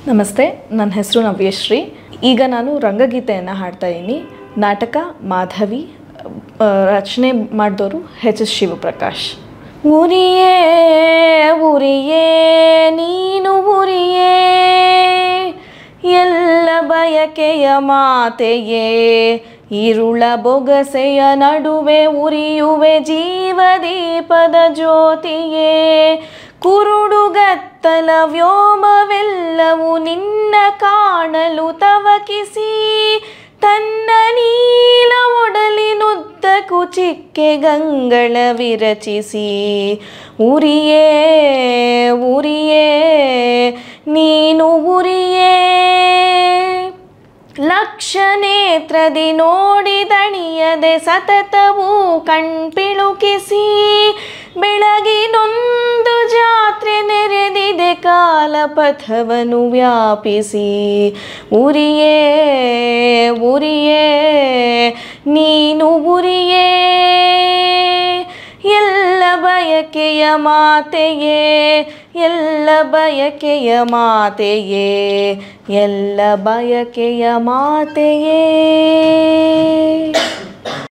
ನಮಸ್ತೆ ನನ್ನ ಹೆಸರು ನವ್ಯಶ್ರೀ ಈಗ ನಾನು ರಂಗಗೀತೆಯನ್ನು ಹಾಡ್ತಾ ಇದ್ದೀನಿ ನಾಟಕ ಮಾಧವಿ ಆ, ರಚನೆ ಮಾಡಿದವರು ಎಚ್ ಎಸ್ ಶಿವಪ್ರಕಾಶ್ ಉರಿಯೇ ಉರಿಯೇ ನೀನು ಉರಿಯೇ ಎಲ್ಲ ಬಯಕೆಯ ಮಾತೆಯೇ ಇರುಳ ಬೊಗಸೆಯ ನಡುವೆ ಉರಿಯುವೆ ಜೀವದೀಪದ ಜ್ಯೋತಿಯೇ ಕುರುಡುಗತ್ತಲ ವ್ಯೋಮವೆಲ್ಲವೂ ನಿನ್ನ ಕಾಣಲು ತವಕಿಸಿ ತನ್ನ ನೀಲ ಒಡಲಿನುದ್ದಕ್ಕೂ ಚಿಕ್ಕೆ ಗಂಗಳ ವಿರಚಿಸಿ ಉರಿಯೇ ಉರಿಯೇ ನೀನು ಉರಿಯೇ ಲಕ್ಷ ನೇತ್ರದಿ ನೋಡಿದಣಿಯದೆ ಸತತವೂ ಕಣ್ಪಿಳುಕಿಸಿ ಬೆಳಗಿನೊಂದು ಜಾತ್ರೆ ನೆರೆದಿದೆ ಕಾಲಪಥವನ್ನು ವ್ಯಾಪಿಸಿ ಉರಿಯೇ ಉರಿಯೇ ನೀನು ಉರಿಯೇ ಎಲ್ಲ ಬಯಕೆಯ ಮಾತೆಯೇ ಎಲ್ಲ ಬಯಕೆಯ ಮಾತೆಯೇ ಎಲ್ಲ ಬಯಕೆಯ ಮಾತೆಯೇ